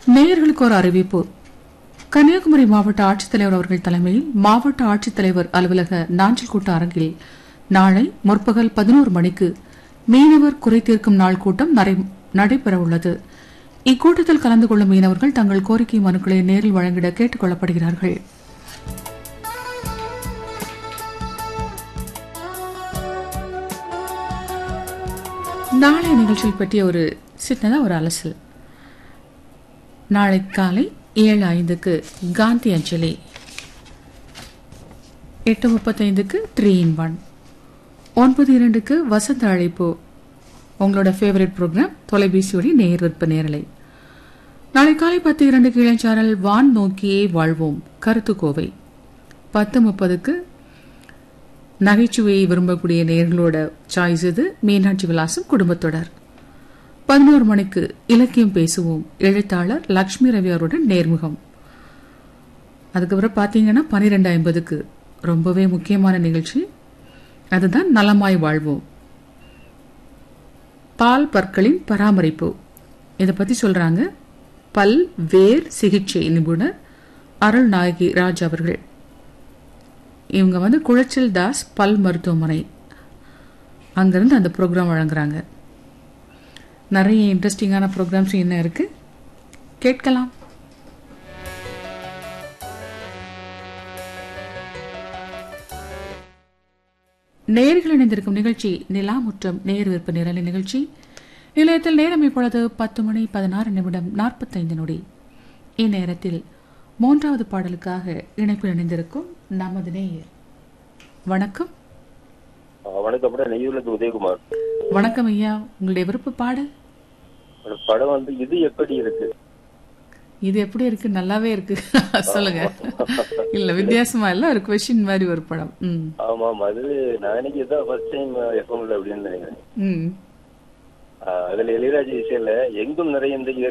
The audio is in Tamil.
நேயர்களுக்கு ஒரு அறிவிப்பு கன்னியாகுமரி மாவட்ட ஆட்சித்தலைவர் அவர்கள் தலைமையில் மாவட்ட ஆட்சித்தலைவர் அலுவலக நாஞ்சில் கூட்ட அரங்கில் நாளை முற்பகல் பதினோரு மணிக்கு மீனவர் குறை தீர்க்கும் நாள் கூட்டம் நரை- நடைபெறவுள்ளது இக்கூட்டத்தில் கலந்து கொள்ளும் மீனவர்கள் தங்கள் கோரிக்கை மனுக்களை நேரில் வழங்கிட கேட்டுக் கொள்ளப்படுகிறார்கள் நாளைய நிகழ்ச்சியில் பற்றிய ஒரு சின்னதா ஒரு அலசல் நாளை காலை ஏழு ஐந்துக்கு காந்தி அஞ்சலி எட்டு முப்பத்தைந்துக்கு த்ரீ இன் ஒன் ஒன்பது இரண்டுக்கு வசந்த அழைப்பு உங்களோட ஃபேவரட் ப்ரோக்ராம் தொலைபேசியோடி நேர் விற்ப நேரலை நாளை காலை பத்து இரண்டுக்கு இளைஞாரல் வான் நோக்கியே வாழ்வோம் கருத்து கோவை பத்து முப்பதுக்கு நகைச்சுவையை விரும்பக்கூடிய நேர்களோட சாய்ஸ் இது மீனாட்சி விலாசம் குடும்பத்தொடர் பதினோரு மணிக்கு இலக்கியம் பேசுவோம் எழுத்தாளர் லக்ஷ்மி ரவி அவருடன் நேர்முகம் அதுக்கப்புறம் பார்த்தீங்கன்னா பன்னிரெண்டு ஐம்பதுக்கு ரொம்பவே முக்கியமான நிகழ்ச்சி அதுதான் நலமாய் வாழ்வோம் பால் பற்களின் பராமரிப்பு இதை பத்தி சொல்றாங்க பல் வேர் சிகிச்சை நிபுணர் அருள் நாயகி ராஜ் அவர்கள் இவங்க வந்து குளச்சல் தாஸ் பல் மருத்துவமனை அங்கிருந்து அந்த ப்ரோக்ராம் வழங்குறாங்க நிறைய இன்ட்ரெஸ்டிங்கான ப்ரோக்ராம்ஸ் என்ன இருக்கு கேட்கலாம் நேர்கள் இணைந்திருக்கும் நிகழ்ச்சி நிலாமுற்றம் நேர் விற்ப நிரலை நிகழ்ச்சி நிலையத்தில் நேரம் இப்பொழுது பத்து மணி பதினாறு நிமிடம் நாற்பத்தைந்து நொடி இந்நேரத்தில் மூன்றாவது பாடலுக்காக இணைப்பில் இணைந்திருக்கும் நமது நேயர் வணக்கம் ஆ, வணக்கம் மேடம் நெய்யூர்லேருந்து உதயகுமார் வணக்கம் ஐயா உங்களுடைய விருப்ப பாடல் ஒரு படம் வந்து இது எப்படி இருக்கு இது எப்படி இருக்கு நல்லாவே இருக்கு சொல்லுங்க இல்ல வித்தியாசமா இல்ல ஒரு கொஸ்டின் மாதிரி ஒரு படம் ம் ஆமா ஆமா அது நான் இன்னைக்கு இதான் ஃபர்ஸ்ட் டைம் எஃப்எம்ல அப்படின்னு நினைக்கிறேன் ம் ஆ, அதுல இளையராஜா இசையில எங்கும் நிறைந்த